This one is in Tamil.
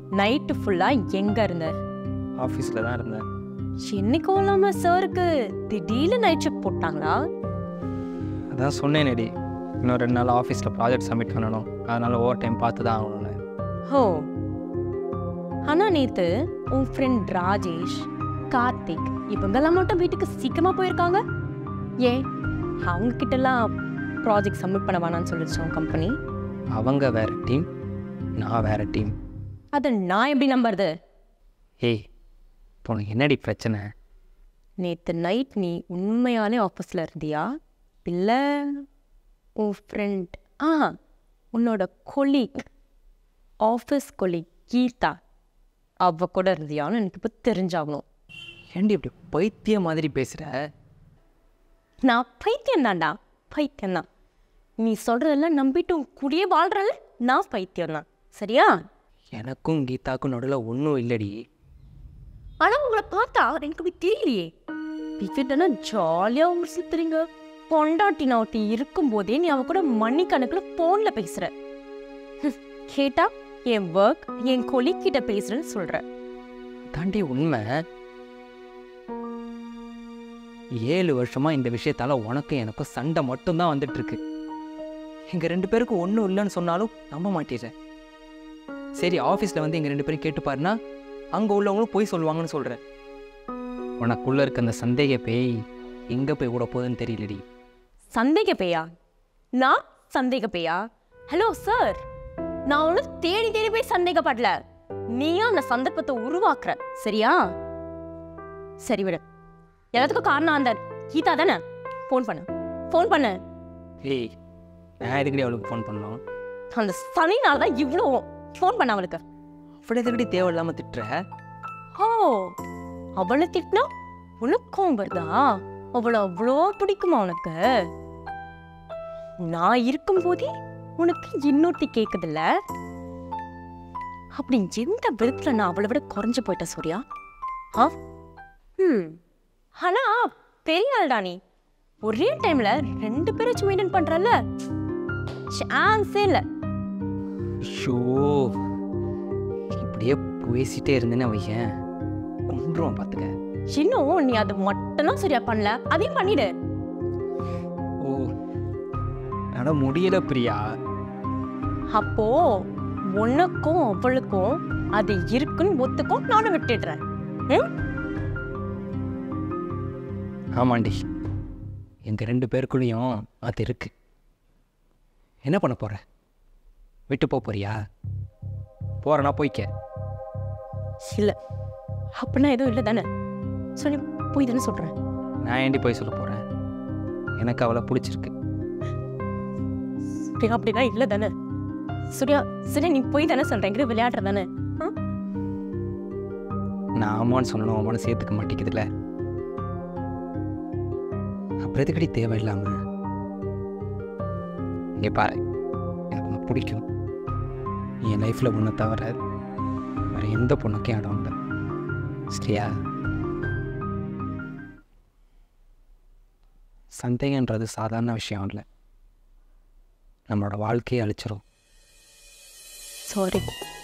நைட்டு ஃபுல்லாக எங்கே இருந்த ஆஃபீஸில் தான் இருந்தேன் என்னைக்கும் இல்லாம சாருக்கு திடீர்னு நைட் ஷிஃப்ட் போட்டாங்களா அதான் சொன்னேனேடி இன்னும் ரெண்டு நாள் ஆஃபீஸில் ப்ராஜெக்ட் சப்மிட் பண்ணணும் அதனால் ஓவர் டைம் பார்த்து தான் ஆகணும்னு ஹோ ஆனால் நேத்து உன் ஃப்ரெண்ட் ராஜேஷ் கார்த்திக் இவங்கெல்லாம் மட்டும் வீட்டுக்கு சீக்கிரமாக போயிருக்காங்க ஏன் அவங்க கிட்டலாம் ப்ராஜெக்ட் சப்மிட் பண்ண வேணாம்னு சொல்லிடுச்சு உன் கம்பெனி அவங்க வேறு டீம் நான் வேறு டீம் அதை நான் எப்படி நம்புறது ஏய் இப்போ உனக்கு என்னடி பிரச்சனை நேற்று நைட் நீ உண்மையாலே ஆஃபீஸில் இருந்தியா இல்லை உன் ஃப்ரெண்ட் ஆ உன்னோட கொலீக் ஆஃபீஸ் கொலீக் கீதா அவ கூட இருந்தியான்னு எனக்கு இப்போ தெரிஞ்சாகணும் ஏண்டி இப்படி பைத்திய மாதிரி பேசுகிற நான் பைத்தியம் தான்டா பைத்தியம் தான் நீ சொல்கிறதெல்லாம் நம்பிட்டு உன் கூடயே வாழ்கிறல்ல நான் பைத்தியம் தான் சரியா எனக்கும் கீதாக்கும் நடுவில் ஒன்றும் இல்லடி ஆனால் உங்களை பார்த்தா எனக்கு அப்படி தெரியலையே விக்கிட்டனா ஜாலியாக உங்களை சுத்துறீங்க பொண்டாட்டி நாட்டி இருக்கும்போதே நீ அவ கூட மணிக்கணக்கில் ஃபோனில் பேசுகிற கேட்டா என் ஒர்க் என் கொலிக் கிட்ட பேசுறேன்னு சொல்ற தாண்டி உண்மை ஏழு வருஷமா இந்த விஷயத்தால உனக்கும் எனக்கும் சண்டை மட்டும்தான் வந்துட்டு இருக்கு எங்க ரெண்டு பேருக்கும் ஒன்றும் இல்லைன்னு சொன்னாலும் நம்ப மாட்டேற சரி ஆஃபீஸில் வந்து எங்க ரெண்டு பேரும் கேட்டு பாருன்னா அங்கே உள்ளவங்களும் போய் சொல்லுவாங்கன்னு சொல்கிறேன் உனக்குள்ள இருக்க அந்த சந்தேக பேய் எங்கே போய் விட போகுதுன்னு தெரியலடி சந்தேக பேயா நான் சந்தேக பேயா ஹலோ சார் நான் ஒன்றும் தேடி தேடி போய் சந்தேகப்படல நீயும் அந்த சந்தர்ப்பத்தை உருவாக்குற சரியா சரி விடு எல்லாத்துக்கும் காரணம் அந்த கீதா தானே ஃபோன் பண்ணு ஃபோன் பண்ணு ஏய் நான் எதுக்கடி அவளுக்கு ஃபோன் பண்ணோம் அந்த சனினால தான் இவ்வளோ ஃபோன் பண்ண அவளுக்கு அப்படி எதுக்கடி தேவையில்லாமல் திட்டுற ஓ அவளை திட்டினா உனக்கும் வருதா அவளை அவ்வளோ பிடிக்குமா உனக்கு நான் இருக்கும்போதே உனக்கு இன்னொருத்தி கேட்குதுல்ல அப்படி எந்த விதத்துல நான் அவளை விட குறைஞ்சு போயிட்டேன் சூர்யா ஆ ம் ஆனா பெரிய ஆள்டா நீ ஒரே டைம்ல ரெண்டு பேரும் வச்சு மெயின்டைன் பண்றல்ல சான்ஸே இல்லை ஷோ இப்படியே பேசிட்டே இருந்தேன்னு வையன் கொண்டுருவான் பார்த்துக்க இன்னும் நீ அது மட்டும்தான் சரியா பண்ணல அதையும் பண்ணிடு ஓ நட முடியல பிரியா அப்போ உனக்கும் அவளுக்கும் அது இருக்குன்னு ஒத்துக்கும் நானும் விட்டுடுறேன் ம்? ஆமாண்டி எங்கள் ரெண்டு பேருக்குள்ளேயும் அது இருக்கு என்ன பண்ண போற விட்டு போக போறியா போறனா போய்க்க இல்ல அப்படின்னா எதுவும் இல்லை தானே சொல்லி போய் தானே சொல்றேன் நான் ஏண்டி போய் சொல்ல போறேன் எனக்கு அவளை பிடிச்சிருக்கு சரி அப்படின்னா இல்லை தானே சூர்யா சரி நீ போய் தானே சொல்றேங்கிற விளையாடுற தானே நான் ஆமான்னு சொன்னோம் ஆமான்னு சேர்த்துக்க மாட்டேங்குதுல்ல அப்புறம் எதுக்கடி தேவையில்லாம இங்கே பாரு எனக்கு உன்னை பிடிக்கும் நீ என் லைஃப்பில் ஒன்றை தவிர வேறு எந்த பொண்ணுக்கும் இடம் இல்லை சரியா சந்தேகன்றது சாதாரண விஷயம் இல்லை நம்மளோட வாழ்க்கையை அழிச்சிரும் சாரி